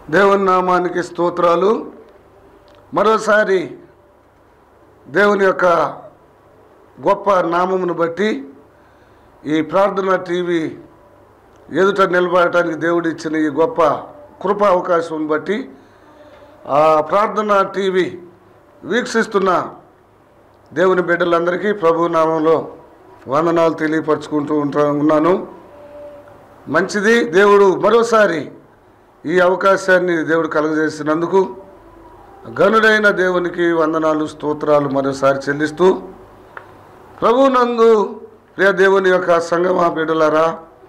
దేవుని నామానికి స్తోత్రాలు మరోసారి దేవుని యొక్క గొప్ప నామమును బట్టి ఈ ప్రార్థన టీవీ ఎదుట నిలబడటానికి దేవుడు ఇచ్చిన ఈ గొప్ప కృప అవకాశం బట్టి ఆ ప్రార్థన టీవీ వీక్షిస్తున్న దేవుని బిడ్డలందరికీ ప్రభు నామంలో వందనాలు తెలియపరచుకుంటూ ఉంటా ఉన్నాను మంచిది దేవుడు మరోసారి ఈ అవకాశాన్ని దేవుడు కలుగజేసినందుకు గనుడైన దేవునికి వందనాలు స్తోత్రాలు మరోసారి చెల్లిస్తూ ప్రభునందు ప్రియ దేవుని యొక్క సంగమ బిడ్డలారా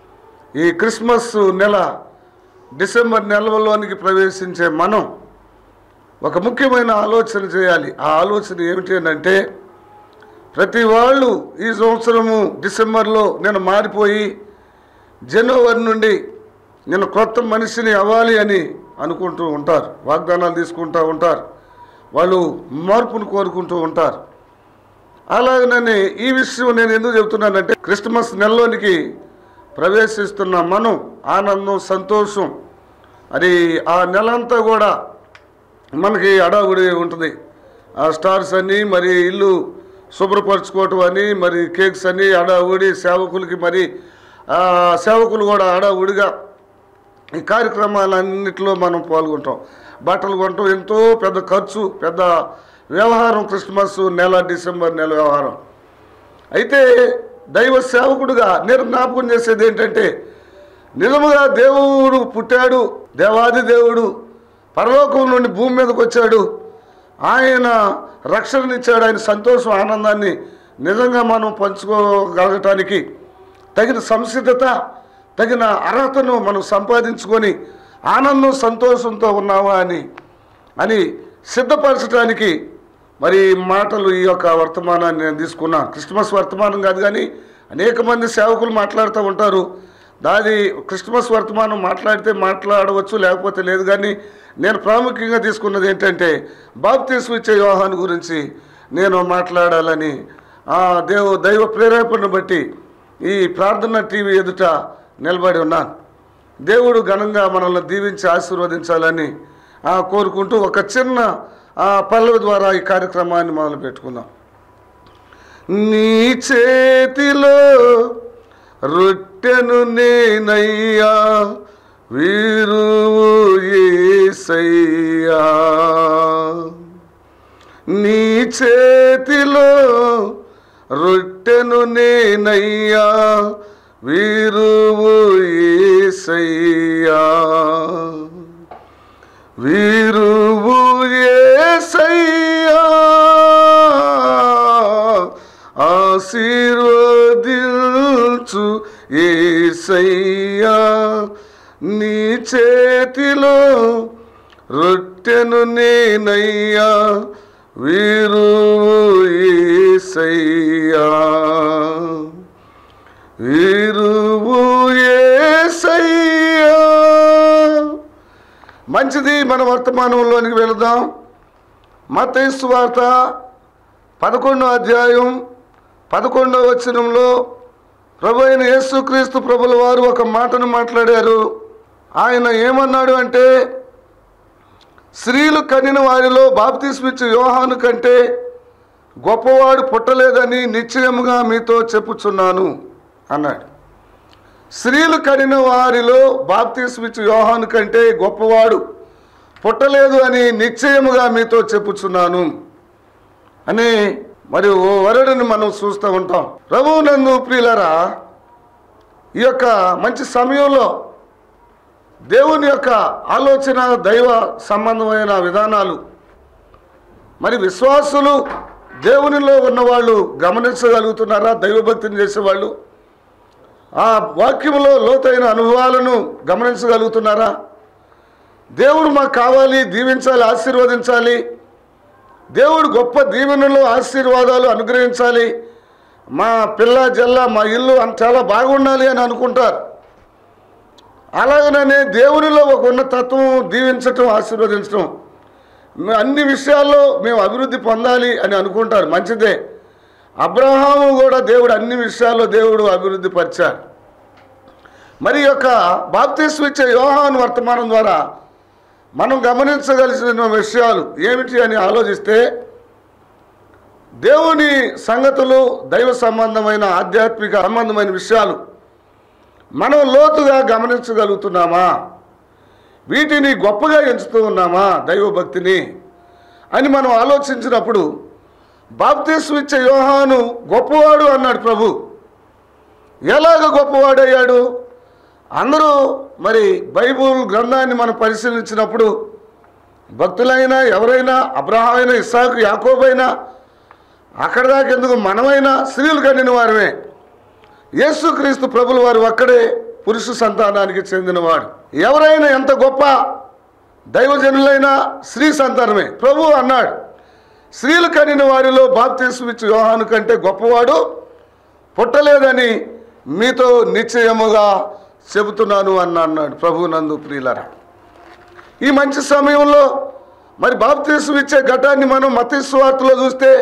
ఈ క్రిస్మస్ నెల డిసెంబర్ నెలలోనికి ప్రవేశించే మనం ఒక ముఖ్యమైన ఆలోచన చేయాలి ఆ ఆలోచన ఏమిటి అని అంటే ప్రతి వాళ్ళు ఈ సంవత్సరము డిసెంబర్లో నేను మారిపోయి జనవరి నుండి నేను కొత్త మనిషిని అవ్వాలి అని అనుకుంటూ ఉంటారు వాగ్దానాలు తీసుకుంటూ ఉంటారు వాళ్ళు మార్పును కోరుకుంటూ ఉంటారు అలాగనని ఈ విషయం నేను ఎందుకు చెబుతున్నానంటే క్రిస్మస్ నెలలోనికి ప్రవేశిస్తున్న మనం ఆనందం సంతోషం అది ఆ నెలంతా కూడా మనకి అడావుడి ఉంటుంది ఆ స్టార్స్ అని మరి ఇల్లు శుభ్రపరచుకోవటం అని మరి కేక్స్ అని అడావుడి సేవకులకి మరి ఆ, సేవకులు కూడా అడావుడిగా ఈ కార్యక్రమాలన్నింటిలో మనం పాల్గొంటాం బట్టలు కొంటాం ఎంతో పెద్ద ఖర్చు పెద్ద వ్యవహారం క్రిస్మస్ నెల డిసెంబర్ నెల వ్యవహారం అయితే దైవ సేవకుడుగా నేను జ్ఞాపకం చేసేది ఏంటంటే నిజముగా దేవుడు పుట్టాడు దేవాది దేవుడు పరలోకం నుండి భూమి మీదకి వచ్చాడు ఆయన రక్షణనిచ్చాడు ఆయన సంతోషం ఆనందాన్ని నిజంగా మనం పంచుకోగలగటానికి తగిన సంసిద్ధత తగిన అర్హతను మనం సంపాదించుకొని ఆనందం సంతోషంతో ఉన్నామా అని అని సిద్ధపరచడానికి మరి ఈ మాటలు ఈ యొక్క వర్తమానాన్ని నేను తీసుకున్నాను క్రిస్మస్ వర్తమానం కాదు కానీ అనేక మంది సేవకులు మాట్లాడుతూ ఉంటారు దాది క్రిస్మస్ వర్తమానం మాట్లాడితే మాట్లాడవచ్చు లేకపోతే లేదు కానీ నేను ప్రాముఖ్యంగా తీసుకున్నది ఏంటంటే బాప్తీసు ఇచ్చే వ్యవహారం గురించి నేను మాట్లాడాలని ఆ దేవ దైవ ప్రేరేపణను బట్టి ఈ ప్రార్థన టీవీ ఎదుట నిలబడి ఉన్నాను దేవుడు ఘనంగా మనల్ని దీవించి ఆశీర్వదించాలని ఆ, కోరుకుంటూ ఒక చిన్న ఆ, పల్లవి ద్వారా ఈ కార్యక్రమాన్ని మొదలు పెట్టుకుందాం నీ చేతిలో రొట్టెను నేనయ్యా వీరు ఏసయ్యా నీ చేతిలో రొట్టెను నేనయ్యా వీరువు ఏసయ్యా వీరువు ఏసయ్యా ఆశీర్వదించు ఏసయ్యా నీ చేతిలో రొట్టెను నేనయ్యా వీరువు ఏసయ్యా వీరువు ఏసయ్యా మంచిది మన వర్తమానంలోనికి వెళదాం మతైసు వార్త పదకొండో అధ్యాయం పదకొండో వచనంలో ప్రభు అయిన యేసుక్రీస్తు ప్రభుల వారు ఒక మాటను మాట్లాడారు ఆయన ఏమన్నాడు అంటే స్త్రీలు కనిన వారిలో బాప్తిస్మిచ్చు యోహాను కంటే గొప్పవాడు పుట్టలేదని నిశ్చయముగా మీతో చెప్పుచున్నాను అన్నాడు స్త్రీలు కనిన వారిలో బాప్తిస్మిచ్చు యోహాను కంటే గొప్పవాడు పుట్టలేదు అని నిశ్చయముగా మీతో చెప్పుచున్నాను అని మరి ఓ వరుడిని మనం చూస్తూ ఉంటాం ప్రభువు నందు ప్రియులరా ఈ యొక్క మంచి సమయంలో దేవుని యొక్క ఆలోచన దైవ సంబంధమైన విధానాలు మరి విశ్వాసులు దేవునిలో ఉన్నవాళ్ళు గమనించగలుగుతున్నారా దైవభక్తిని చేసేవాళ్ళు ఆ వాక్యంలో లోతైన అనుభవాలను గమనించగలుగుతున్నారా దేవుడు మాకు కావాలి దీవించాలి ఆశీర్వదించాలి దేవుడు గొప్ప దీవెనలు ఆశీర్వాదాలు అనుగ్రహించాలి మా పిల్ల జల్ల మా ఇల్లు అంత చాలా బాగుండాలి అని అనుకుంటారు అలాగనే దేవునిలో ఒక ఉన్న తత్వం దీవించటం ఆశీర్వదించటం మే- అన్ని విషయాల్లో మేము అభివృద్ధి పొందాలి అని అనుకుంటారు మంచిదే అబ్రహాము కూడా దేవుడు అన్ని విషయాల్లో దేవుడు అభివృద్ధి పరిచాడు మరి ఈ యొక్క బాప్తీసు ఇచ్చే యోహాను వర్తమానం ద్వారా మనం గమనించగలిసిన విషయాలు ఏమిటి అని ఆలోచిస్తే దేవుని సంగతులు దైవ సంబంధమైన ఆధ్యాత్మిక సంబంధమైన విషయాలు మనం లోతుగా గమనించగలుగుతున్నామా వీటిని గొప్పగా ఎంచుతూ ఉన్నామా దైవభక్తిని అని మనం ఆలోచించినప్పుడు బాప్తీసు ఇచ్చే యోహాను గొప్పవాడు అన్నాడు ప్రభు ఎలాగ గొప్పవాడయ్యాడు అందరూ మరి బైబుల్ గ్రంథాన్ని మనం పరిశీలించినప్పుడు భక్తులైనా ఎవరైనా అబ్రహాం అయినా ఇస్సాకు యాకోబైనా అక్కడ దాకా ఎందుకు మనమైనా స్త్రీలు కనిన వారమే యేసుక్రీస్తు ప్రభుల వారు ఒక్కడే పురుష సంతానానికి చెందినవాడు ఎవరైనా ఎంత గొప్ప దైవజనులైనా స్త్రీ సంతానమే ప్రభు అన్నాడు స్త్రీలు కనిన వారిలో బాప్తీసుమిచ్చు యోహాను కంటే గొప్పవాడు పుట్టలేదని మీతో నిశ్చయముగా చెబుతున్నాను అన్న అన్నాడు ప్రభు నందు ప్రియులరా ఈ మంచి సమయంలో మరి బాప్తీసు ఇచ్చే ఘటాన్ని మనం మతీశ్వార్తలో చూస్తే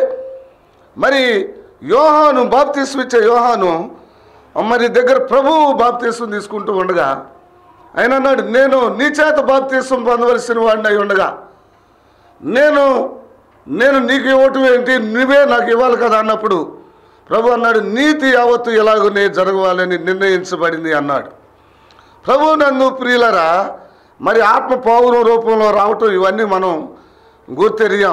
మరి యోహాను బాప్తీసు ఇచ్చే యోహాను మరి దగ్గర ప్రభువు బాప్తీసం తీసుకుంటూ ఉండగా ఆయన అన్నాడు నేను నీ చేత బాప్తీసం పొందవలసిన వాడిని అయి ఉండగా నేను నేను నీకు ఇవ్వటం ఏంటి నువ్వే నాకు ఇవ్వాలి కదా అన్నప్పుడు ప్రభు అన్నాడు నీతి యావత్తు ఎలాగునే జరగవాలని నిర్ణయించబడింది అన్నాడు ప్రభు నందు ప్రియులరా మరి ఆత్మ పౌరం రూపంలో రావటం ఇవన్నీ మనం గుర్తెరిగాం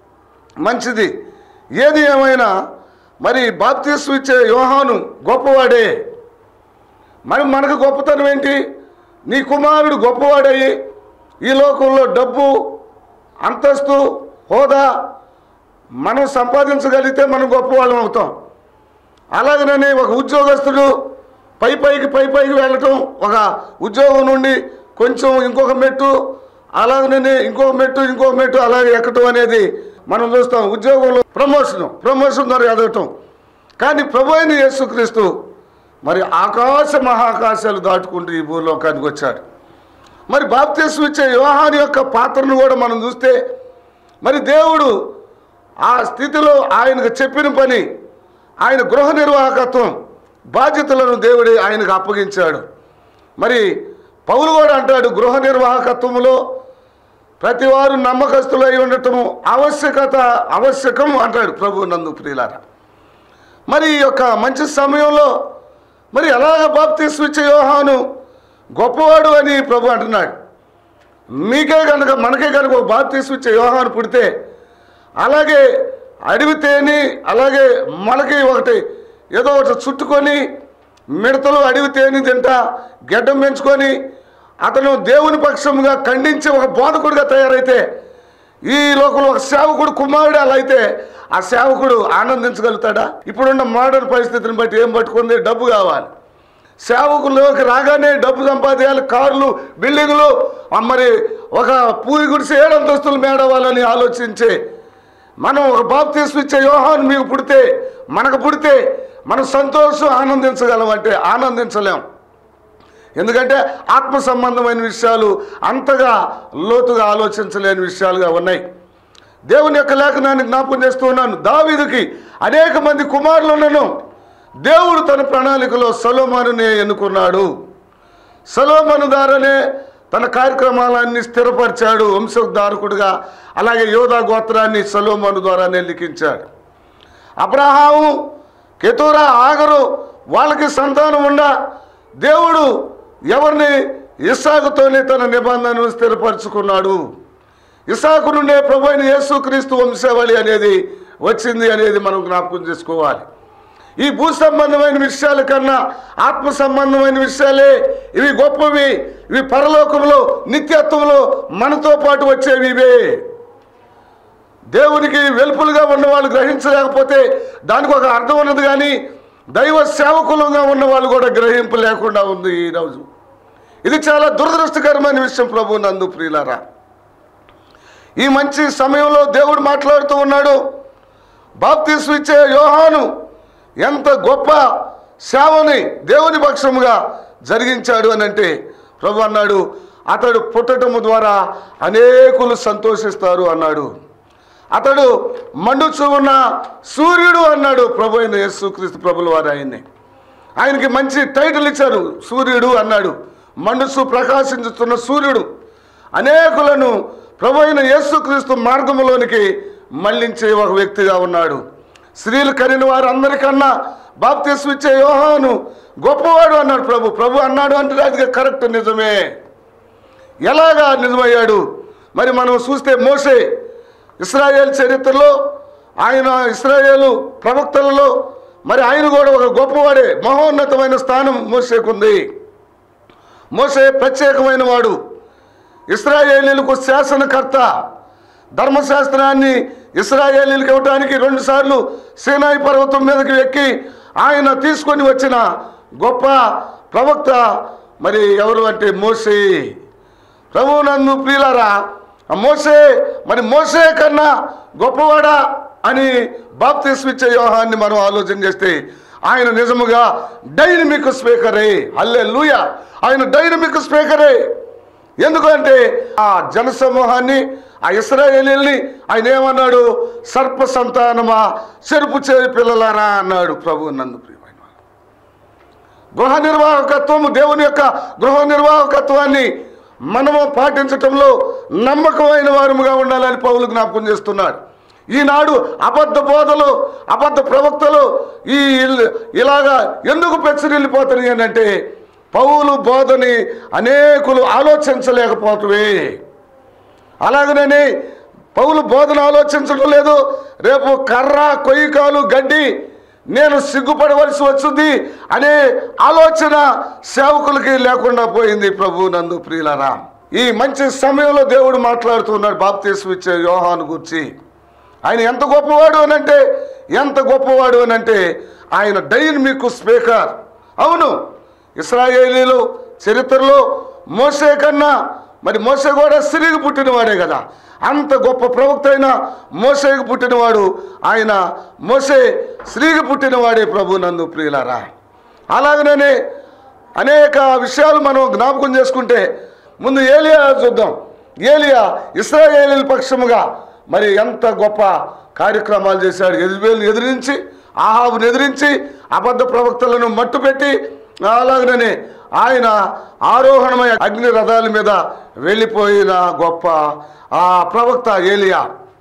మంచిది ఏది ఏమైనా మరి బాప్తీసు ఇచ్చే యోహాను గొప్పవాడే మరి మనకు గొప్పతనం ఏంటి నీ కుమారుడు గొప్పవాడయ్యి ఈ లోకంలో డబ్బు అంతస్తు హోదా మనం సంపాదించగలిగితే మనం గొప్పవాళ్ళం అవుతాం అలాగనే ఒక ఉద్యోగస్తుడు పై పైకి పై పైకి వెళ్ళటం ఒక ఉద్యోగం నుండి కొంచెం ఇంకొక మెట్టు అలాగనే ఇంకొక మెట్టు ఇంకొక మెట్టు అలాగే ఎక్కటం అనేది మనం చూస్తాం ఉద్యోగంలో ప్రమోషన్ ప్రమోషన్ ద్వారా ఎదగటం కానీ ప్రభు అయిన యేసుక్రీస్తు మరి ఆకాశ మహాకాశాలు దాటుకుంటూ ఈ భూలోకానికి వచ్చాడు మరి బాప్తీసం ఇచ్చే యోహాన్ యొక్క పాత్రను కూడా మనం చూస్తే మరి దేవుడు ఆ స్థితిలో ఆయనకు చెప్పిన పని ఆయన గృహ నిర్వాహకత్వం బాధ్యతలను దేవుడే ఆయనకు అప్పగించాడు మరి పౌలు కూడా అంటాడు గృహ నిర్వాహకత్వంలో ప్రతి వారు నమ్మకస్తులై ఉండటము ఆవశ్యకత ఆవశ్యకం అంటాడు ప్రభు నందు ప్రియులారా మరి ఈ యొక్క మంచి సమయంలో మరి ఎలాగ బాప్తీసు ఇచ్చే యోహాను గొప్పవాడు అని ప్రభు అంటున్నాడు మీకే కనుక మనకే కనుక ఒక బాప్తీసు ఇచ్చే యోహాను పుడితే అలాగే అడిగితేని అలాగే మనకి ఒకటి ఏదో ఒకటి చుట్టుకొని మిడతలు అడిగితేని తింటా గెడ్డం పెంచుకొని అతను దేవుని పక్షముగా ఖండించే ఒక బోధకుడిగా తయారైతే ఈ లోకంలో ఒక సేవకుడు కుమారుడు అలా అయితే ఆ సేవకుడు ఆనందించగలుగుతాడా ఇప్పుడున్న మోడర్న్ పరిస్థితిని బట్టి ఏం పట్టుకుంది డబ్బు కావాలి సేవకుల్లోకి రాగానే డబ్బు సంపాదించాలి కార్లు బిల్డింగులు ఆ మరి ఒక పూరి గుడిసె ఏడంతస్తులు మేడవాలని ఆలోచించే మనం ఒక బాప్తీసు ఇచ్చే యోహాన్ మీకు పుడితే మనకు పుడితే మనం సంతోషం ఆనందించగలం అంటే ఆనందించలేం ఎందుకంటే ఆత్మ సంబంధమైన విషయాలు అంతగా లోతుగా ఆలోచించలేని విషయాలుగా ఉన్నాయి దేవుని యొక్క లేఖనాన్ని జ్ఞాపకం చేస్తూ ఉన్నాను దావీదుకి అనేక మంది కుమారులున్నను దేవుడు తన ప్రణాళికలో సలోమానునే ఎన్నుకున్నాడు సలోమను ద్వారానే తన కార్యక్రమాలన్నీ స్థిరపరిచాడు వంశోద్ధారకుడుగా అలాగే యోధా గోత్రాన్ని సలోమను ద్వారానే లిఖించాడు అబ్రహాము కెతూరా ఆగరు వాళ్ళకి సంతానం ఉండ దేవుడు ఎవరిని ఇస్సాకుతోనే తన నిబంధనను స్థిరపరచుకున్నాడు ఇసాకు నుండే ప్రభు అయిన యేసుక్రీస్తు వంశావళి అనేది వచ్చింది అనేది మనం జ్ఞాపకం చేసుకోవాలి ఈ భూ సంబంధమైన విషయాల కన్నా ఆత్మ సంబంధమైన విషయాలే ఇవి గొప్పవి ఇవి పరలోకంలో నిత్యత్వంలో మనతో పాటు వచ్చేవి ఇవే దేవునికి వెలుపులుగా ఉన్న వాళ్ళు గ్రహించలేకపోతే దానికి ఒక అర్థం ఉన్నది కానీ దైవ సేవకులుగా ఉన్న వాళ్ళు కూడా గ్రహింపు లేకుండా ఉంది ఈరోజు ఇది చాలా దురదృష్టకరమైన విషయం ప్రభు నందు ప్రియులారా ఈ మంచి సమయంలో దేవుడు మాట్లాడుతూ ఉన్నాడు బాప్తీసు ఇచ్చే యోహాను ఎంత గొప్ప సేవని దేవుని పక్షముగా జరిగించాడు అని అంటే ప్రభు అన్నాడు అతడు పుట్టటము ద్వారా అనేకులు సంతోషిస్తారు అన్నాడు అతడు మండుచు ఉన్న సూర్యుడు అన్నాడు ప్రభు అయిన యేసుక్రీస్తు ప్రభుల వారు ఆయన్ని ఆయనకి మంచి టైటిల్ ఇచ్చారు సూర్యుడు అన్నాడు మండుచు ప్రకాశించుతున్న సూర్యుడు అనేకులను ప్రభు అయిన యేసుక్రీస్తు మార్గములోనికి మళ్ళించే ఒక వ్యక్తిగా ఉన్నాడు స్త్రీలు కనిన వారు అందరికన్నా బాప్తిస్మ ఇచ్చే యోహాను గొప్పవాడు అన్నాడు ప్రభు ప్రభు అన్నాడు అంటే అది కరెక్ట్ నిజమే ఎలాగా నిజమయ్యాడు మరి మనం చూస్తే మోసే ఇస్రాయేల్ చరిత్రలో ఆయన ఇస్రాయేలు ప్రవక్తలలో మరి ఆయన కూడా ఒక గొప్పవాడే మహోన్నతమైన స్థానం మోసేకుంది మోసే ప్రత్యేకమైన వాడు ఇస్రాయేలీలకు శాసనకర్త ధర్మశాస్త్రాన్ని ఇస్రాయేలీలకు ఇవ్వడానికి రెండుసార్లు సీనాయి పర్వతం మీదకి ఎక్కి ఆయన తీసుకొని వచ్చిన గొప్ప ప్రవక్త మరి ఎవరు అంటే మోసే ప్రభు నన్ను ప్రియులారా ఆ మోసే మరి మోసే కన్నా గొప్పవాడా అని బాప్తిస్మిచ్చే యోహాన్ని మనం ఆలోచన చేస్తే ఆయన నిజముగా డైనమిక్ స్పీకరే అల్లే లూయ ఆయన డైనమిక్ స్పీకరే ఎందుకంటే ఆ జనసమూహాన్ని ఆ ఇస్రాయేలీల్ని ఆయన ఏమన్నాడు సర్ప సంతానమా చెరుపు చేరి పిల్లలారా అన్నాడు ప్రభు నందు ప్రియమైన వారు. గృహ నిర్వాహకత్వము దేవుని యొక్క గృహ నిర్వాహకత్వాన్ని మనము పాటించటంలో నమ్మకమైన వారముగా ఉండాలని పౌలు జ్ఞాపకం చేస్తున్నాడు ఈనాడు అబద్ధ బోధలు అబద్ధ ప్రవక్తలు ఈ ఇల్- ఇలాగా ఎందుకు పెచ్చరిల్లిపోతున్నాయి అని అంటే పౌలు బోధని అనేకులు ఆలోచించలేకపోవటమే అలాగనే పౌలు బోధన ఆలోచించడం లేదు రేపు కర్ర కొయ్యకాలు గడ్డి నేను సిగ్గుపడవలసి వచ్చింది అనే ఆలోచన సేవకులకి లేకుండా పోయింది ప్రభు నందు ప్రియులరా ఈ మంచి సమయంలో దేవుడు మాట్లాడుతున్నాడు బాప్తీసం ఇచ్చే యోహాను గురించి ఆయన ఎంత గొప్పవాడు అని అంటే ఎంత గొప్పవాడు అని అంటే ఆయన డైనమిక్ స్పీకర్ అవును ఇస్రాయేలీలు చరిత్రలో మోసే కన్నా మరి మోసే కూడా స్త్రీకి పుట్టినవాడే కదా అంత గొప్ప ప్రవక్త అయిన మోసేకి పుట్టినవాడు ఆయన మోసే స్త్రీకి పుట్టినవాడే ప్రభు నందు ప్రియులారా అలాగనే అనేక విషయాలు మనం జ్ఞాపకం చేసుకుంటే ముందు ఏలియా చూద్దాం ఏలియా ఇస్రాయేలీల పక్షముగా మరి ఎంత గొప్ప కార్యక్రమాలు చేశాడు ఎదుబేలు ఎదిరించి ఆహాబును ఎదిరించి అబద్ధ ప్రవక్తలను మట్టుపెట్టి అలాగనే ఆయన ఆరోహణమై అగ్ని రథాల మీద వెళ్ళిపోయిన గొప్ప ఆ ప్రవక్త ఏలియా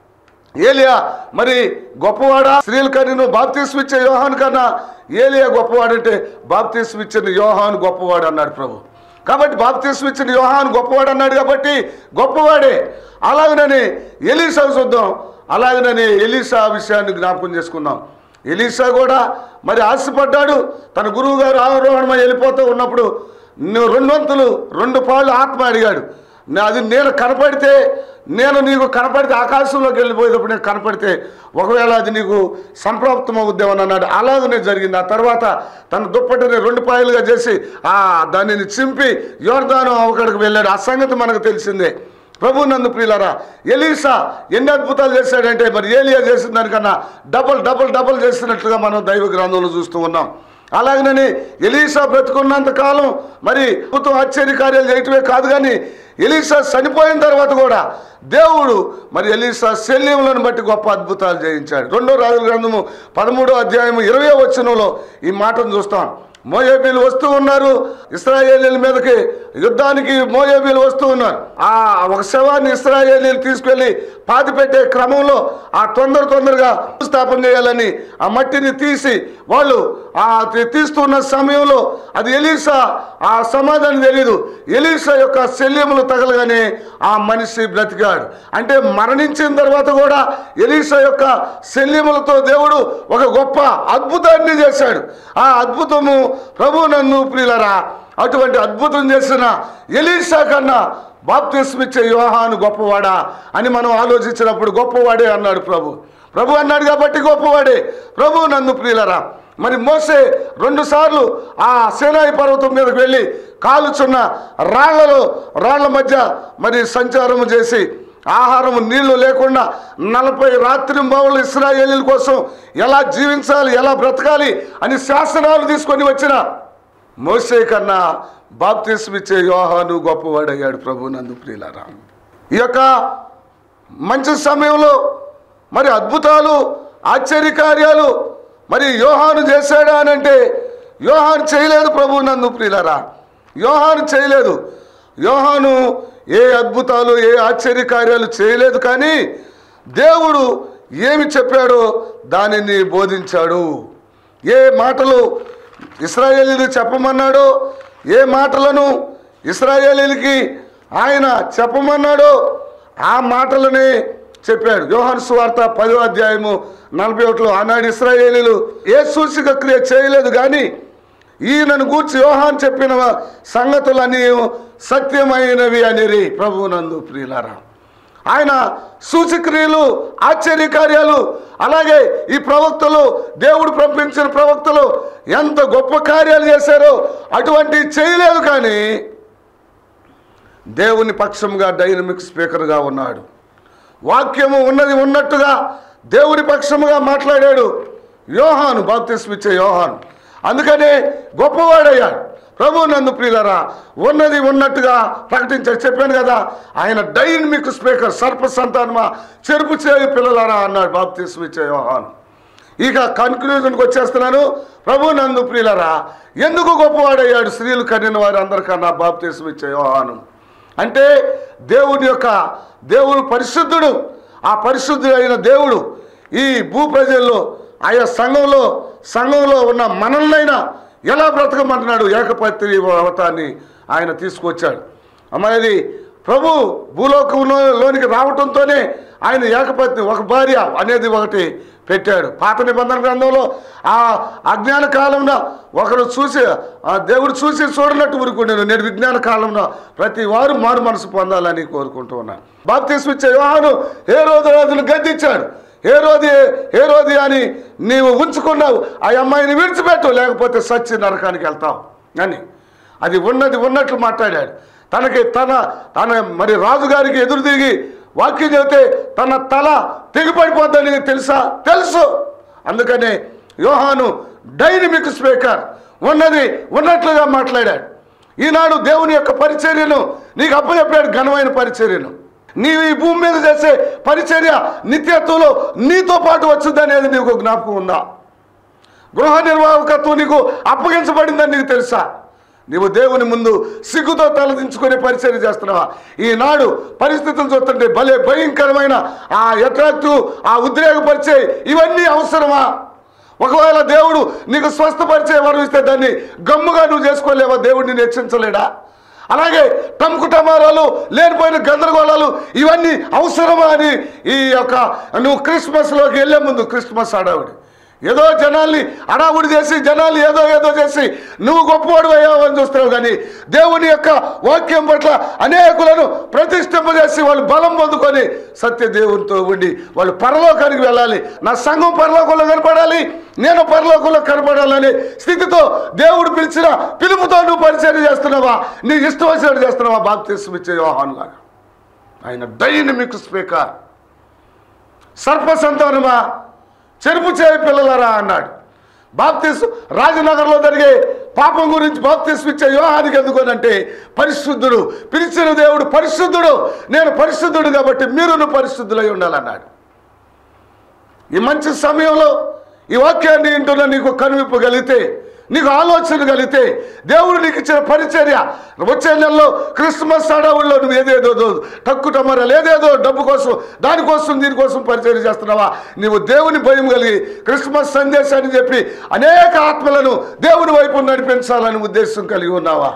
ఏలియా మరి గొప్పవాడా స్త్రీలు కానీ నువ్వు బాప్తీసం ఇచ్చే యోహాను కన్నా ఏలియా గొప్పవాడంటే బాప్తీసం ఇచ్చిన యోహాను గొప్పవాడు అన్నాడు ప్రభు కాబట్టి బాప్తీసం ఇచ్చిన యోహాను గొప్పవాడు అన్నాడు కాబట్టి గొప్పవాడే అలాగనని ఎలీసా చూద్దాం అలాగనని ఎలీసా విషయాన్ని జ్ఞాపకం చేసుకుందాం ఎలీసా కూడా మరి ఆశపడ్డాడు తన గురువు గారు ఆరోహణమై వెళ్ళిపోతూ ఉన్నప్పుడు నువ్వు రెండు వంతులు రెండు పాళ్ళు ఆత్మ అడిగాడు నా- అది నేను కనపడితే నేను నీకు కనపడితే ఆకాశంలోకి వెళ్ళిపోయేటప్పుడు నేను కనపడితే ఒకవేళ అది నీకు సంప్రాప్తం అవుద్దామని అన్నాడు అలాగనే జరిగింది ఆ తర్వాత తన దుప్పటిని రెండు పాయలుగా చేసి ఆ దానిని చింపి యోర్దాను ఒకడికి వెళ్ళాడు ఆ సంగతి మనకు తెలిసిందే ప్రభు నందు ప్రియులారా ఎలీసా ఎన్ని అద్భుతాలు చేశాడంటే మరి ఏలియా చేసిన దానికన్నా డబల్ డబల్ డబల్ చేసినట్లుగా మనం దైవ గ్రంథంలో చూస్తూ ఉన్నాం అలాగనని ఎలీసా బ్రతుకున్నంత కాలం మరి అద్భుతం ఆశ్చర్య కార్యాలు చేయటమే కాదు కానీ ఎలీసా చనిపోయిన తర్వాత కూడా దేవుడు మరి ఎలీసా శల్యములను బట్టి గొప్ప అద్భుతాలు చేయించాడు రెండో రాజుల గ్రంథము పదమూడో అధ్యాయము ఇరవై వచనంలో ఈ మాటను చూస్తాం మోయేబీలు వస్తూ ఉన్నారు ఇస్రాయేలీల మీదకి యుద్ధానికి మోయేబీలు వస్తూ ఉన్నారు ఆ ఒక శవాన్ని ఇస్రాయేలీలు తీసుకెళ్లి పాతి పెట్టే క్రమంలో ఆ తొందర తొందరగా స్థాపన చేయాలని ఆ మట్టిని తీసి వాళ్ళు ఆ తీ- తీస్తున్న సమయంలో అది ఎలీసా ఆ సమాధానం తెలియదు ఎలీసా యొక్క శల్యములు తగలగానే ఆ మనిషి బ్రతికాడు అంటే మరణించిన తర్వాత కూడా ఎలీసా యొక్క శల్యములతో దేవుడు ఒక గొప్ప అద్భుతాన్ని చేశాడు ఆ అద్భుతము ప్రభు నన్ను ప్రియులరా అటువంటి అద్భుతం చేసిన ఎలీసా కన్నా బాప్తిస్మిచ్చే యోహాను గొప్పవాడా అని మనం ఆలోచించినప్పుడు గొప్పవాడే అన్నాడు ప్రభు ప్రభు అన్నాడు కాబట్టి గొప్పవాడే ప్రభు నన్ను ప్రియులరా మరి మోసే రెండు సార్లు ఆ సేనాయి పర్వతం మీదకి వెళ్ళి కాలుచున్న రాళ్లలో రాళ్ల మధ్య మరి సంచారం చేసి ఆహారం నీళ్లు లేకుండా నలభై రాత్రి బావులు ఇస్రాయేలీల కోసం ఎలా జీవించాలి ఎలా బ్రతకాలి అని శాసనాలు తీసుకొని వచ్చిన మోసే కన్నా బాప్తిస్మిచ్చే యోహాను గొప్పవాడయ్యాడు ప్రభు నందు ప్రియులారా ఈ యొక్క మంచి సమయంలో మరి అద్భుతాలు ఆశ్చర్యకార్యాలు మరి యోహాను చేశాడా అని అంటే యోహాను చేయలేదు ప్రభు నందు ప్రియులరా యోహాను చేయలేదు యోహాను ఏ అద్భుతాలు ఏ ఆశ్చర్య కార్యాలు చేయలేదు కానీ దేవుడు ఏమి చెప్పాడో దానిని బోధించాడు ఏ మాటలు ఇస్రాయేలీలు చెప్పమన్నాడో ఏ మాటలను ఇస్రాయేలీలకి ఆయన చెప్పమన్నాడో ఆ మాటలనే చెప్పాడు యోహాను సువార్త పదో అధ్యాయము నలభై ఒకటిలో ఆనాడు ఇస్రాయేలీలు ఏ సూచిక క్రియ చేయలేదు కానీ ఈయనను గూర్చి యోహాన్ చెప్పిన సంగతులన్నీ సత్యమైనవి అనిరి ప్రభువునందు ప్రియులారా ఆయన సూచక్రియలు ఆశ్చర్య కార్యాలు అలాగే ఈ ప్రవక్తలు దేవుడు పంపించిన ప్రవక్తలు ఎంత గొప్ప కార్యాలు చేశారో అటువంటి చేయలేదు కానీ దేవుని పక్షంగా డైనమిక్ స్పీకర్గా ఉన్నాడు వాక్యము ఉన్నది ఉన్నట్టుగా దేవుడి పక్షముగా మాట్లాడాడు యోహాను బాప్తిస్మిచ్చే యోహాను అందుకనే గొప్పవాడయ్యాడు ప్రభు నందు ప్రియులరా ఉన్నది ఉన్నట్టుగా ప్రకటించాడు చెప్పాను కదా ఆయన డైనమిక్ స్పీకర్ సర్ప సంతానమా చెరుపు చేయు పిల్లలారా అన్నాడు బాప్తిస్మిచ్చే యోహాను ఇక కన్క్లూజన్కి వచ్చేస్తున్నాను ప్రభు నందు ప్రియులరా ఎందుకు గొప్పవాడయ్యాడు స్త్రీలు కనిన వారు అందరికన్నా బాప్తీసం ఇచ్చే యోహాను అంటే దేవుని యొక్క దేవుడు పరిశుద్ధుడు ఆ పరిశుద్ధుడు అయిన దేవుడు ఈ భూ ప్రజల్లో ఆయా సంఘంలో సంఘంలో ఉన్న మనల్నైనా ఎలా బ్రతకమంటున్నాడు ఏకపత్రి అవతాన్ని ఆయన తీసుకొచ్చాడు అమ్మాయి ప్రభు భూలోకంలో లోనికి రావటంతోనే ఆయన ఏకపత్ని ఒక భార్య అనేది ఒకటి పెట్టాడు పాత నిబంధన గ్రంథంలో ఆ అజ్ఞాన కాలంలో ఒకరు చూసి ఆ దేవుడు చూసి చూడనట్టు ఊరుకున్నాను నేను విజ్ఞాన కాలంలో ప్రతి వారు మారు మనసు పొందాలని కోరుకుంటూ ఉన్నాను బాప్తీసు ఇచ్చే యోహాను ఏ రోజు రోజులు గద్దించాడు ఏ రోజు ఏ రోజు అని నీవు ఉంచుకున్నావు ఆ అమ్మాయిని విడిచిపెట్టు లేకపోతే సచ్చి నరకానికి వెళ్తావు అని అది ఉన్నది ఉన్నట్లు మాట్లాడాడు తనకి తన తన మరి రాజుగారికి ఎదురు తిరిగి వాక్యం చెబితే తన తల తెగిపడిపోద్దని తెలుసా తెలుసు అందుకనే యోహాను డైనమిక్ స్పీకర్ ఉన్నది ఉన్నట్లుగా మాట్లాడాడు ఈనాడు దేవుని యొక్క పరిచర్యను నీకు అప్పచెప్పాడు ఘనమైన పరిచర్యను నీవు ఈ భూమి మీద చేసే పరిచర్య నిత్యత్వంలో నీతో పాటు వచ్చిందనేది నీకు జ్ఞాపకం ఉందా గృహ నిర్వాహకత్వం నీకు అప్పగించబడిందని నీకు తెలుసా నీవు దేవుని ముందు సిగ్గుతో తలదించుకునే పరిచయం చేస్తున్నావా ఈనాడు పరిస్థితులు చూస్తుంటే భలే భయంకరమైన ఆ అట్రాక్టివ్ ఆ ఉద్రేకపరిచే ఇవన్నీ అవసరమా ఒకవేళ దేవుడు నీకు స్వస్థపరిచే వరం ఇస్తే దాన్ని గమ్ముగా నువ్వు చేసుకోలేవా దేవుడు నిన్ను హెచ్చించలేడా అలాగే టంకు టమారాలు లేనిపోయిన గందరగోళాలు ఇవన్నీ అవసరమా అని ఈ యొక్క నువ్వు క్రిస్మస్లోకి వెళ్ళే ముందు క్రిస్మస్ హడావుడి ఏదో జనాల్ని అడావుడి చేసి జనాలు ఏదో ఏదో చేసి నువ్వు గొప్పవాడు అయ్యావని చూస్తున్నావు కానీ దేవుని యొక్క వాక్యం పట్ల అనేకులను ప్రతిష్ఠింపజేసి వాళ్ళు బలం పొందుకొని సత్య దేవునితో ఉండి వాళ్ళు పరలోకానికి వెళ్ళాలి నా సంఘం పరలోకంలో కనపడాలి నేను పరలోకంలో కనపడాలనే స్థితితో దేవుడు పిలిచిన పిలుపుతో నువ్వు పరిచయం చేస్తున్నావా నీ ఇష్టం వచ్చినట్టు చేస్తున్నావా బాప్తీసం ఇచ్చే యోహాన్ లాగా ఆయన డైనమిక్ స్పీకర్ సర్ప సంతానమా చెరుపు చేయ పిల్లలరా అన్నాడు బాప్తీసు రాజనగర్లో జరిగే పాపం గురించి బాప్తీసు ఇచ్చే యోహానికి ఎందుకోనంటే పరిశుద్ధుడు పిలిచిన దేవుడు పరిశుద్ధుడు నేను పరిశుద్ధుడు కాబట్టి మీరును పరిశుద్ధులై ఉండాలన్నాడు ఈ మంచి సమయంలో ఈ వాక్యాన్ని వింటున్న నీకు కనువిప్పు కలిగితే నీకు ఆలోచన కలిగితే దేవుడు నీకు ఇచ్చిన పరిచర్య వచ్చే నెలలో క్రిస్మస్ అడవుల్లో నువ్వు ఏదేదో టక్కుటమర లేదేదో డబ్బు కోసం దానికోసం దీనికోసం పరిచర్య చేస్తున్నావా నీవు దేవుని భయం కలిగి క్రిస్మస్ సందేశాన్ని చెప్పి అనేక ఆత్మలను దేవుని వైపు నడిపించాలని ఉద్దేశం కలిగి ఉన్నావా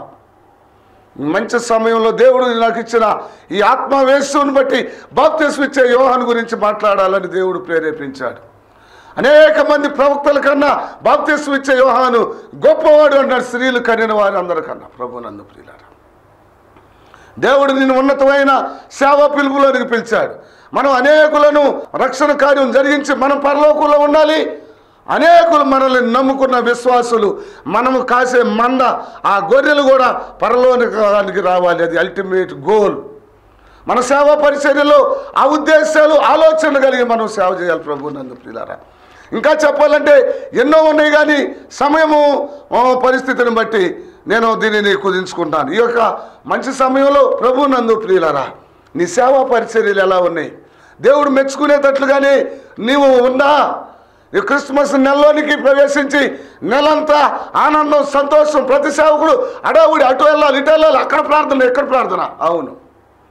మంచి సమయంలో దేవుడు నాకు ఇచ్చిన ఈ ఆత్మవేశుని బట్టి బాప్తిస్మ ఇచ్చే యోహాను గురించి మాట్లాడాలని దేవుడు ప్రేరేపించాడు అనేక మంది ప్రవక్తల కన్నా బాప్తిస్మ ఇచ్చే యోహాను గొప్పవాడు అన్నాడు స్త్రీలు కనిన వారి అందరికన్నా ప్రభునందు ప్రియులారా దేవుడు నిన్ను ఉన్నతమైన సేవ పిలుపులోనికి పిలిచాడు మనం అనేకులను రక్షణ కార్యం జరిగించి మనం పరలోకంలో ఉండాలి అనేకులు మనల్ని నమ్ముకున్న విశ్వాసులు మనము కాసే మంద ఆ గొర్రెలు కూడా పరలోకానికి రావాలి అది అల్టిమేట్ గోల్ మన సేవా పరిచర్యలో ఆ ఉద్దేశాలు ఆలోచనలు కలిగి మనం సేవ చేయాలి ప్రభు నందు ప్రియులారా ఇంకా చెప్పాలంటే ఎన్నో ఉన్నాయి కానీ సమయము ఆ, పరిస్థితిని బట్టి నేను దీనిని కుదించుకుంటాను ఈ యొక్క మంచి సమయంలో ప్రభు నందు ప్రియులారా నీ సేవా పరిచర్యలు ఎలా ఉన్నాయి దేవుడు మెచ్చుకునేటట్లుగానే నీవు ఉందా ఈ క్రిస్మస్ నెలలోనికి ప్రవేశించి నెలంతా ఆనందం సంతోషం ప్రతి సేవకుడు అడావుడి అటు వెళ్ళాలి ఇటు వెళ్ళాలి అక్కడ ప్రార్థన ఎక్కడ ప్రార్థన అవును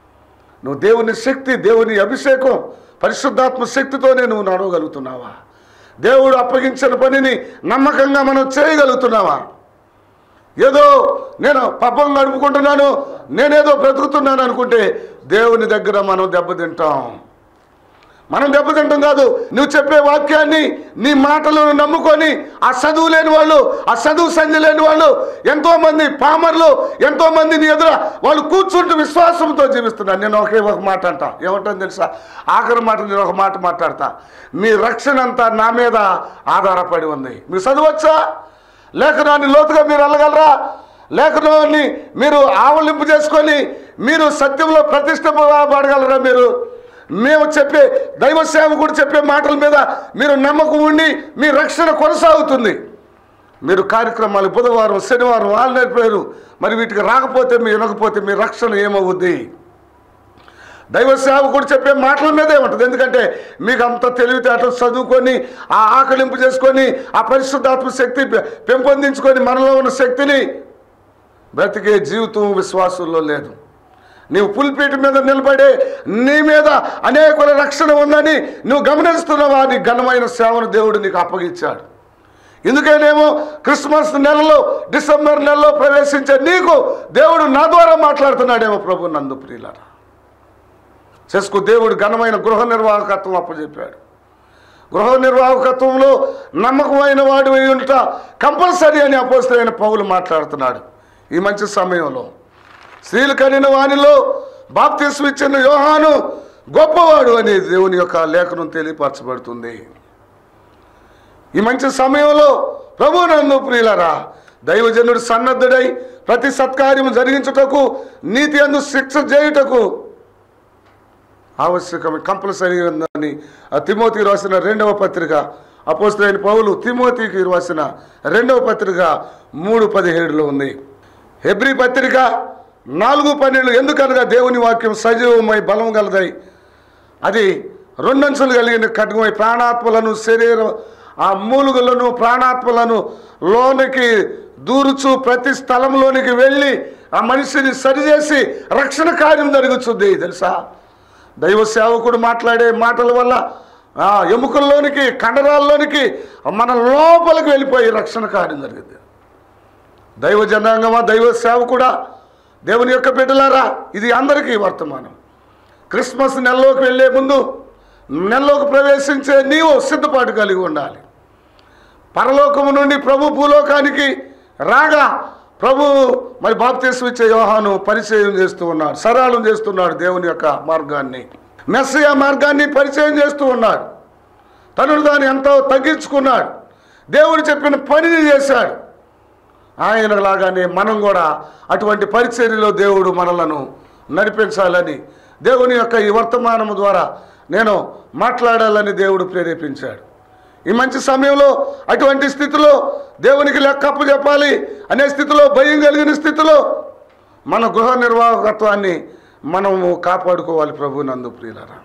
నువ్వు దేవుని శక్తి దేవుని అభిషేకం పరిశుద్ధాత్మ శక్తితోనే నువ్వు నడవగలుగుతున్నావా దేవుడు అప్పగించిన పనిని నమ్మకంగా మనం చేయగలుగుతున్నావా ఏదో నేను పబ్బం గడుపుకుంటున్నాను నేనేదో బ్రతుకుతున్నాను అనుకుంటే దేవుని దగ్గర మనం దెబ్బతింటాం మనం దెబ్బతింటాం కాదు నువ్వు చెప్పే వాక్యాన్ని నీ మాటలను నమ్ముకొని ఆ చదువు లేని వాళ్ళు ఆ చదువు సంధి లేని వాళ్ళు ఎంతో మంది పామర్లు ఎంతో మంది నీ ఎదుర వాళ్ళు కూర్చుంటూ విశ్వాసంతో జీవిస్తున్నారు నేను ఒకే ఒక మాట అంట ఏమంటాను తెలుసా ఆఖరి మాట నేను ఒక మాట మాట్లాడతా మీ రక్షణ అంతా నా మీద ఆధారపడి ఉంది మీరు చదవచ్చా లేఖనాన్ని లోతుగా మీరు వెళ్ళగలరా లేఖనాన్ని మీరు ఆవలింపు చేసుకొని మీరు సత్యంలో ప్రతిష్టపడగలరా మీరు మేము చెప్పే దైవ సేవకుడు చెప్పే మాటల మీద మీరు నమ్మకం ఉండి మీ రక్షణ కొనసాగుతుంది మీరు కార్యక్రమాలు బుధవారం శనివారం వాళ్ళు నేర్పారు మరి వీటికి రాకపోతే మీ వినకపోతే మీ రక్షణ ఏమవుద్ది దైవ సేవకుడు చెప్పే మాటల మీదే ఉంటుంది ఎందుకంటే మీకు అంత తెలివితేటలు చదువుకొని ఆ ఆకలింపు చేసుకొని ఆ పరిశుద్ధాత్మ శక్తి పె- పెంపొందించుకొని మనలో ఉన్న శక్తిని బ్రతికే జీవితం విశ్వాసంలో లేదు నీవు పుల్పీట మీద నిలబడే నీ మీద అనేకుల రక్షణ ఉందని నువ్వు గమనిస్తున్నావా నీ ఘనమైన సేవను దేవుడు నీకు అప్పగించాడు ఎందుకనేమో క్రిస్మస్ నెలలో డిసెంబర్ నెలలో ప్రవేశించే నీకు దేవుడు నా ద్వారా మాట్లాడుతున్నాడేమో ప్రభు నందు ప్రియులారా చేసుకు దేవుడు ఘనమైన గృహ నిర్వాహకత్వం అప్పచెప్పాడు గృహ నిర్వాహకత్వంలో నమ్మకమైన వాడు అయి ఉంట కంపల్సరీ అని అపోస్తులైన పౌలు మాట్లాడుతున్నాడు ఈ మంచి సమయంలో స్త్రీలు కనిన వానిలో బాప్తిస్మ ఇచ్చిన యోహాను గొప్పవాడు అని దేవుని యొక్క లేఖనం తెలియపరచబడుతుంది ఈ మంచి సమయంలో ప్రభు నందు ప్రియులరా దైవజనుడు సన్నద్ధుడై ప్రతి సత్కార్యము జరిగించుటకు నీతి అందు శిక్ష చేయుటకు ఆవశ్యకమే కంపల్సరీ ఉందని ఆ తిమోతికి రాసిన రెండవ పత్రిక అపోస్తులైన పౌలు తిమోతికి రాసిన రెండవ పత్రిక మూడు పదిహేడులో ఉంది హెబ్రి పత్రిక నాలుగు పన్నెండు ఎందుకనగా దేవుని వాక్యం సజీవమై బలం గలదై అది రెండంచులు కలిగిన ఖడ్గమై ప్రాణాత్మలను శరీర ఆ మూలుగులను ప్రాణాత్మలను లోనికి దూరుచు ప్రతి స్థలంలోనికి వెళ్ళి ఆ మనిషిని సరిచేసి రక్షణ కార్యం జరుగుతుంది తెలుసా దైవ సేవకుడు మాట్లాడే మాటల వల్ల ఆ ఎముకల్లోనికి కండరాల్లోనికి మన లోపలికి వెళ్ళిపోయి రక్షణ కార్యం జరిగింది దైవ జనాంగమా దైవ సేవకుడా దేవుని యొక్క బిడ్డలారా ఇది అందరికీ వర్తమానం క్రిస్మస్ నెలలోకి వెళ్ళే ముందు నెలలోకి ప్రవేశించే నీవు సిద్ధపాటు కలిగి ఉండాలి పరలోకము నుండి ప్రభు భూలోకానికి రాగా ప్రభు మరి బాప్తీసం ఇచ్చే యోహాను పరిచయం చేస్తూ ఉన్నాడు సరళం చేస్తున్నాడు దేవుని యొక్క మార్గాన్ని మెస్సయ మార్గాన్ని పరిచయం చేస్తూ ఉన్నాడు తనను దాన్ని ఎంతో తగ్గించుకున్నాడు దేవుడు చెప్పిన పనిని చేశాడు ఆయన లాగానే మనం కూడా అటువంటి పరిచర్యలో దేవుడు మనలను నడిపించాలని దేవుని యొక్క ఈ వర్తమానము ద్వారా నేను మాట్లాడాలని దేవుడు ప్రేరేపించాడు ఈ మంచి సమయంలో అటువంటి స్థితిలో దేవునికి లెక్కప్పు చెప్పాలి అనే స్థితిలో భయం కలిగిన స్థితిలో మన గృహ నిర్వాహకత్వాన్ని మనము కాపాడుకోవాలి ప్రభు నందు ప్రియులరా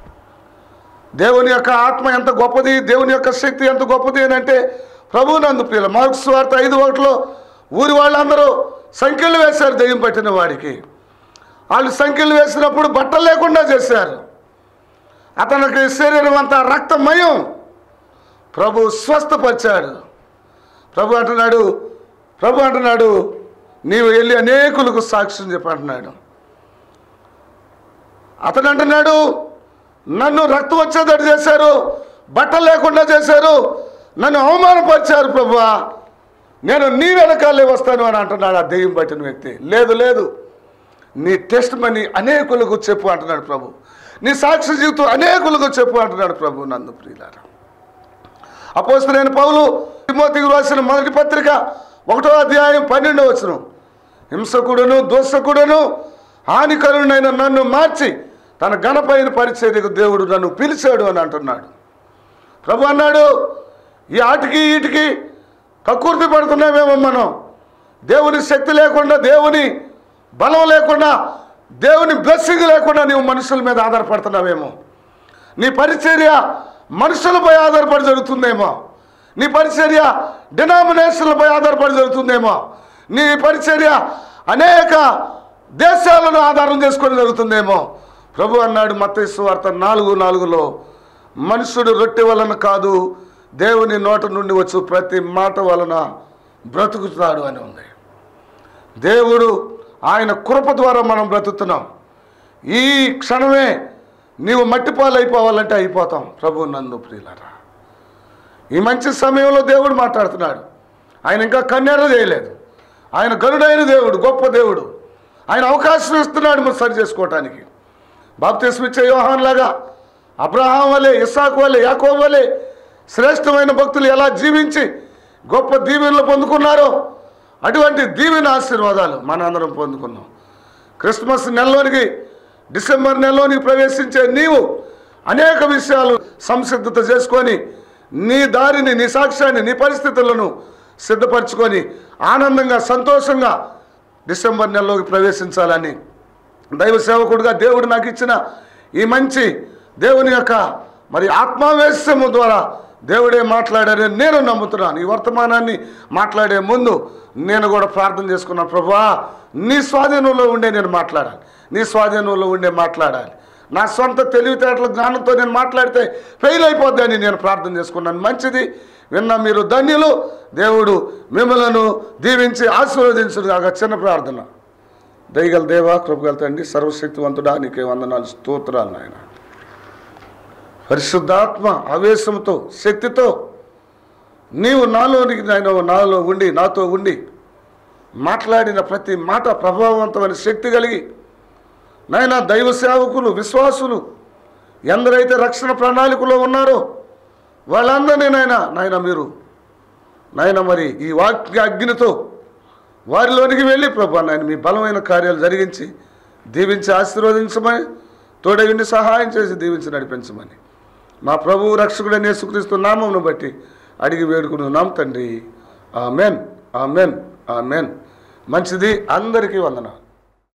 దేవుని యొక్క ఆత్మ ఎంత గొప్పది దేవుని యొక్క శక్తి ఎంత గొప్పది అని అంటే ప్రభు నందు ప్రియుల మార్క్స్ వార్త ఐదు ఒకటిలో ఊరి వాళ్ళందరూ సంఖ్యలు వేశారు దెయ్యం పట్టిన వాడికి వాళ్ళు సంఖ్యలు వేసినప్పుడు బట్టలు లేకుండా చేశారు అతనికి శరీరం అంతా రక్తమయం ప్రభు స్వస్థపరిచాడు ప్రభు అంటున్నాడు ప్రభు అంటున్నాడు నీవు వెళ్ళి అనేకులకు సాక్ష్యం చెప్పి అంటున్నాడు అతను అంటున్నాడు నన్ను రక్తం వచ్చేటట్టు చేశారు బట్టలు లేకుండా చేశారు నన్ను అవమానపరిచారు ప్రభువా నేను నీ వెనకాలే వస్తాను అని అంటున్నాడు ఆ దెయ్యం పట్టిన వ్యక్తి లేదు లేదు నీ టెస్ట్ మనీ అనేకులకు చెప్పు అంటున్నాడు ప్రభు నీ సాక్షి జీవితం అనేకులకు చెప్పు అంటున్నాడు ప్రభు నందు ప్రియులారా అపోస్తులైన పౌలు తిమోతికి రాసిన మొదటి పత్రిక ఒకటో అధ్యాయం పన్నెండో వచనం హింసకుడును దోషకుడును హానికరుడైన నన్ను మార్చి తన ఘనపైన పరిచర్యకు దేవుడు నన్ను పిలిచాడు అని అంటున్నాడు ప్రభు అన్నాడు ఈ ఆటికి ఈటికి కక్కుర్తి పడుతున్నామేమో మనం దేవుని శక్తి లేకుండా దేవుని బలం లేకుండా దేవుని బ్లెస్సింగ్ లేకుండా నీవు మనుషుల మీద ఆధారపడుతున్నావేమో నీ పరిచర్య మనుషులపై ఆధారపడి జరుగుతుందేమో నీ పరిచర్య డినామినేషన్లపై ఆధారపడి జరుగుతుందేమో నీ పరిచర్య అనేక దేశాలను ఆధారం చేసుకొని జరుగుతుందేమో ప్రభు అన్నాడు మత్తయి వార్త నాలుగు నాలుగులో మనుషుడు రొట్టె వలన కాదు దేవుని నోట నుండి వచ్చు ప్రతి మాట వలన బ్రతుకుతాడు అని ఉంది దేవుడు ఆయన కృప ద్వారా మనం బ్రతుకుతున్నాం ఈ క్షణమే నీవు మట్టిపాలు అయిపోవాలంటే అయిపోతాం ప్రభు నందు ప్రియులరా ఈ మంచి సమయంలో దేవుడు మాట్లాడుతున్నాడు ఆయన ఇంకా కన్యార చేయలేదు ఆయన గరుడైన దేవుడు గొప్ప దేవుడు ఆయన అవకాశం ఇస్తున్నాడు మనం సరి చేసుకోవటానికి బాప్తిస్మ ఇచ్చే యోహాన్ లాగా అబ్రహాం వలె ఇస్సాకు వలె యాకోబు వలె శ్రేష్టమైన భక్తులు ఎలా జీవించి గొప్ప దీవెనలు పొందుకున్నారో అటువంటి దీవెన ఆశీర్వాదాలు మనందరం పొందుకున్నాం క్రిస్మస్ నెలలోనికి డిసెంబర్ నెలలోనికి ప్రవేశించే నీవు అనేక విషయాలు సంసిద్ధత చేసుకొని నీ దారిని నీ సాక్ష్యాన్ని నీ పరిస్థితులను సిద్ధపరచుకొని ఆనందంగా సంతోషంగా డిసెంబర్ నెలలోకి ప్రవేశించాలని దైవ సేవకుడిగా దేవుడు నాకు ఇచ్చిన ఈ మంచి దేవుని యొక్క మరి ఆత్మావేశము ద్వారా దేవుడే మాట్లాడారని నేను నమ్ముతున్నాను ఈ వర్తమానాన్ని మాట్లాడే ముందు నేను కూడా ప్రార్థన చేసుకున్నాను ప్రభా నీ స్వాధీనంలో ఉండే నేను మాట్లాడాలి నీ స్వాధీనంలో ఉండే మాట్లాడాలి నా సొంత తెలివితేటల జ్ఞానంతో నేను మాట్లాడితే ఫెయిల్ అయిపోద్దని నేను ప్రార్థన చేసుకున్నాను మంచిది విన్న మీరు ధన్యులు దేవుడు మిమ్మలను దీవించి ఆశీర్వదించుడు కాక చిన్న ప్రార్థన దయగల దేవా కృపగల తండ్రి సర్వశక్తివంతుడా నీకే వందనాలు స్తోత్రాలు నాయన పరిశుద్ధాత్మ ఆవేశంతో శక్తితో నీవు నాలోనికి నాయన నాలో ఉండి నాతో ఉండి మాట్లాడిన ప్రతి మాట ప్రభావవంతమైన శక్తి కలిగి నాయన దైవ సేవకులు విశ్వాసులు ఎందరైతే రక్షణ ప్రణాళికలో ఉన్నారో వాళ్ళందరినీ నాయన నాయన మీరు నాయన మరి ఈ వాక్య అగ్నితో వారిలోనికి వెళ్ళి ప్రభు నాయన మీ బలమైన కార్యాలు జరిగించి దీవించి ఆశీర్వదించమని తోడవిండి సహాయం చేసి దీవించి నడిపించమని మా ప్రభువు రక్షకుడైన యేసుక్రీస్తు నామమును బట్టి అడిగి వేడుకున్నాం తండ్రి ఆమెన్ ఆమెన్ ఆమెన్ మంచిది అందరికీ వందనాలు